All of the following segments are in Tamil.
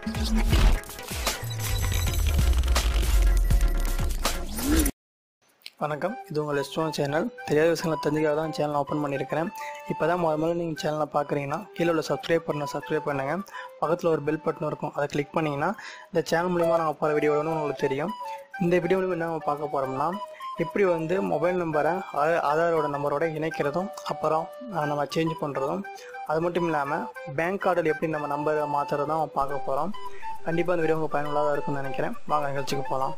வணக்கம் இது உங்கள் எஸ்டோன் சேனல் தெரியாத விஷயங்களை தெரிஞ்சுக்காக தான் சேனல் ஓப்பன் பண்ணியிருக்கிறேன் இப்போ தான் முதல் முதல்ல நீங்கள் சேனலை பார்க்குறீங்கன்னா கீழே உள்ள சப்ஸ்கிரைப் பண்ண சப்ஸ்கிரைப் பண்ணுங்கள் பக்கத்தில் ஒரு பெல் பட்டன் இருக்கும் அதை கிளிக் பண்ணிங்கன்னா இந்த சேனல் மூலிமா நாங்கள் போகிற வீடியோ வந்து உங்களுக்கு தெரியும் இந்த வீடியோ மூலிமா என்ன நம்ம பார்க்க போகிறோம்னா எப்படி வந்து மொபைல் நம்பரை ஆ- ஆதாரோட நம்பரோட இணைக்கிறதும் அப்புறம் அஹ், நம்ம சேஞ்ச் பண்ணுறதும் அது மட்டும் இல்லாமல் பேங்க் கார்டில் எப்படி நம்ம நம்பரை மாற்றுறதும் நம்ம பார்க்க போகிறோம் கண்டிப்பாக இந்த வீடியோ உங்களுக்கு பயனுள்ளதாக இருக்கும்னு நினைக்கிறேன் வாங்க நிகழ்ச்சிக்கு போகலாம்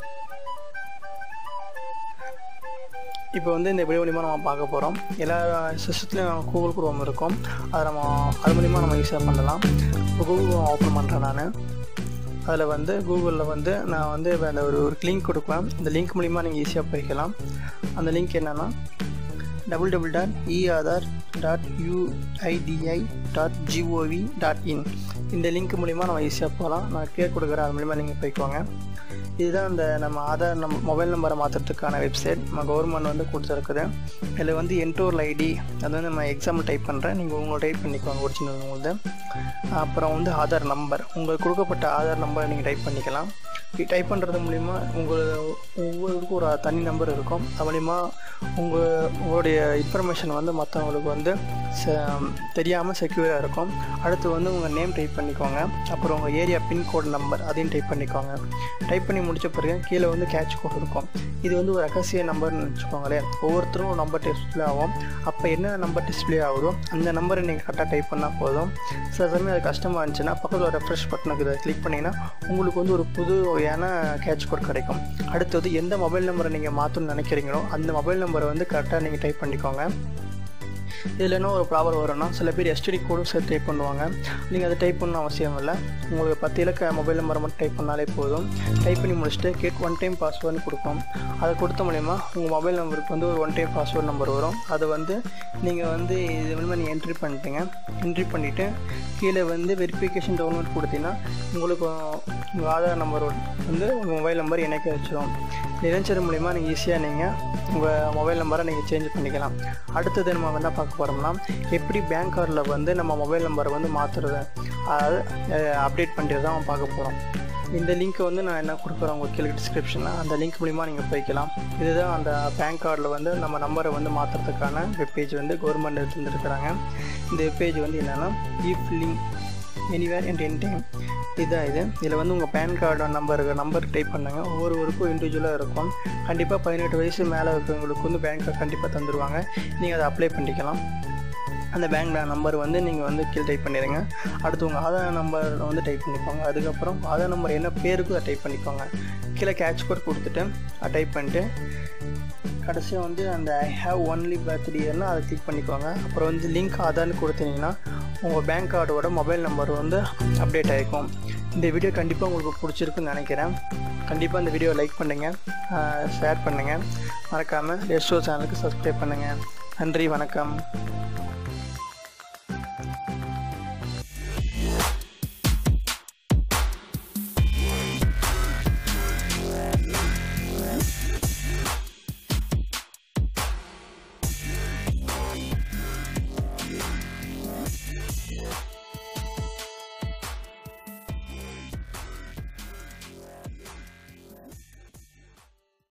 இப்போ வந்து இந்த வீடியோ மூலிமா நம்ம பார்க்க போகிறோம் எல்லா சிஸ்டத்துலையும் கூகுள் குரோம் இருக்கும் அதை நம்ம அது மூலிமா நம்ம ஈஸியாக பண்ணலாம் இப்போ கூகுள் குரோம் ஓப்பன் பண்ணுறேன் நான் அதில் வந்து கூகுளில் வந்து நான் வந்து அந்த ஒரு ஒரு லிங்க் கொடுப்பேன் இந்த லிங்க் மூலிமா நீங்கள் ஈஸியாக போய்க்கலாம் அந்த லிங்க் என்னென்னா double double dot eaadhaar dot UIDAI dot G O V dot in இந்த லிங்க் மூலிமா நம்ம ஈஸியாக போகலாம் நான் கீழே கொடுக்குறேன் அது மூலிமா நீங்கள் போய்க்கோங்க இதுதான் இந்த நம்ம ஆதார் நம்ம மொபைல் நம்பரை மாற்றுறதுக்கான வெப்சைட் நம்ம கவர்மெண்ட் வந்து கொடுத்துருக்குது இதில் வந்து என்டோர் ஐடி அது வந்து நம்ம எக்ஸாம்பிள் டைப் பண்ணுறேன் நீங்கள் உங்களை டைப் பண்ணிக்கோங்க ஒரிஜினல் உங்களுது அப்புறம் வந்து ஆதார் நம்பர் உங்களுக்கு கொடுக்கப்பட்ட ஆதார் நம்பரை நீங்கள் டைப் பண்ணிக்கலாம் டைப் பண்ணுறது மூலிமா உங்கள் ஒவ்வொருக்கும் ஒரு தனி நம்பர் இருக்கும் அது மூலிமா உங்கள் உங்களுடைய இன்ஃபர்மேஷன் வந்து மற்றவங்களுக்கு வந்து தெரியாமல் செக்யூராக இருக்கும் அடுத்து வந்து உங்கள் நேம் டைப் பண்ணிக்கோங்க அப்புறம் உங்கள் ஏரியா பின்கோட் நம்பர் அதையும் டைப் பண்ணிக்கோங்க டைப் பண்ணி முடிச்ச பிறகு கீழே வந்து கேட்ச் கோட் இருக்கும் இது வந்து ஒரு ரகசிய நம்பர்னு வச்சுக்கோங்களேன் ஒவ்வொருத்தரும் ஒரு நம்பர் டிஸ்பிளே ஆகும் அப்போ என்ன நம்பர் டிஸ்பிளே ஆகுதோ அந்த நம்பரை நீங்கள் கரெக்டாக டைப் பண்ணால் போதும் சில சமயம் அது கஷ்டமாக இருந்துச்சுன்னா பக்கத்தில் ரெஃப்ரெஷ் பட்டனுக்கு இதை கிளிக் பண்ணிங்கன்னா உங்களுக்கு வந்து ஒரு புது வகையான கேட்ச் கோட் கிடைக்கும் அடுத்தது எந்த மொபைல் நம்பரை நீங்கள் மாற்றணும்னு நினைக்கிறீங்களோ அந்த மொபைல் நம்பரை வந்து கரெக்டாக நீங்கள் டைப் பண்ணிக்கோங்க இதில் என்ன ஒரு ப்ராப்ளம் வரும்னா சில பேர் எஸ்டிடி கோடும் சேர்த்து டைப் பண்ணுவாங்க நீங்கள் அதை டைப் பண்ணணும் அவசியம் இல்லை உங்களுக்கு பத்து இலக்க மொபைல் நம்பரை மட்டும் டைப் பண்ணாலே போதும் டைப் பண்ணி முடிச்சுட்டு கேட் ஒன் டைம் பாஸ்வேர்டுன்னு கொடுக்கும் அதை கொடுத்த மூலிமா உங்கள் மொபைல் நம்பருக்கு வந்து ஒரு ஒன் டைம் பாஸ்வேர்ட் நம்பர் வரும் அது வந்து நீங்கள் வந்து இது மூலிமா நீங்கள் என்ட்ரி பண்ணிட்டீங்க என்ட்ரி பண்ணிவிட்டு கீழே வந்து வெரிஃபிகேஷன் டவுன்லோட் கொடுத்தீங்கன்னா உங்களுக்கு உங்கள் ஆதார் நம்பர் வந்து உங்கள் மொபைல் நம்பர் இணைக்க வச்சிடும் இணைச்சது மூலிமா நீங்கள் ஈஸியாக நீங்கள் உங்கள் மொபைல் நம்பரை நீங்கள் சேஞ்ச் பண்ணிக்கலாம் அடுத்தது நம்ம என்ன பார்க்க போகிறோம்னா எப்படி பேங்க் கார்டில் வந்து நம்ம மொபைல் நம்பரை வந்து மாற்றுறது அதாவது அப்டேட் பண்ணுறது தான் பார்க்க போகிறோம் இந்த லிங்க்கை வந்து நான் என்ன கொடுக்குறேன் உங்களுக்கு கீழே டிஸ்கிரிப்ஷனில் அந்த லிங்க் மூலிமா நீங்கள் போய்க்கலாம் இதுதான் அந்த பேங்க் கார்டில் வந்து நம்ம நம்பரை வந்து மாற்றுறதுக்கான வெப்பேஜ் வந்து கவர்மெண்ட் எடுத்துருக்குறாங்க இந்த வெப்பேஜ் வந்து என்னென்னா if link anywhere and any time இதுதான் இது இதில் வந்து உங்கள் PAN card number number type பண்ணுங்க ஒவ்வொருவருக்கும் இண்டிவிஜுவலாக இருக்கும் கண்டிப்பாக பதினெட்டு வயசு மேலே இருக்கிறவங்களுக்கு வந்து பேங்க் கார்டு கண்டிப்பாக தந்துடுவாங்க நீங்கள் அதை அப்ளை பண்ணிக்கலாம் அந்த பேங்க் நம்பர் வந்து நீங்கள் வந்து கீழே டைப் பண்ணிடுங்க அடுத்து உங்கள் ஆதார் நம்பர் வந்து டைப் பண்ணிக்கோங்க அதுக்கப்புறம் ஆதார் நம்பர் என்ன பேருக்கோ அதை டைப் பண்ணிக்கோங்க கீழே கேட்ச் கோட் கொடுத்துட்டு அதை டைப் பண்ணிட்டு கடைசியாக வந்து அந்த ஐ ஹேவ் ஒன்லி பர்த்டேன்னா அதை கிளிக் பண்ணிக்கோங்க அப்புறம் வந்து லிங்க் ஆதார்னு கொடுத்தீங்கன்னா உங்கள் பேங்க் கார்டோட மொபைல் நம்பர் வந்து அப்டேட் ஆகிருக்கும் இந்த வீடியோ கண்டிப்பாக உங்களுக்கு பிடிச்சிருக்குன்னு நினைக்கிறேன் கண்டிப்பாக இந்த வீடியோ லைக் பண்ணுங்கள் ஷேர் பண்ணுங்கள் மறக்காமல் ரெஸ்டோ சேனலுக்கு சப்ஸ்கிரைப் பண்ணுங்கள் நன்றி வணக்கம்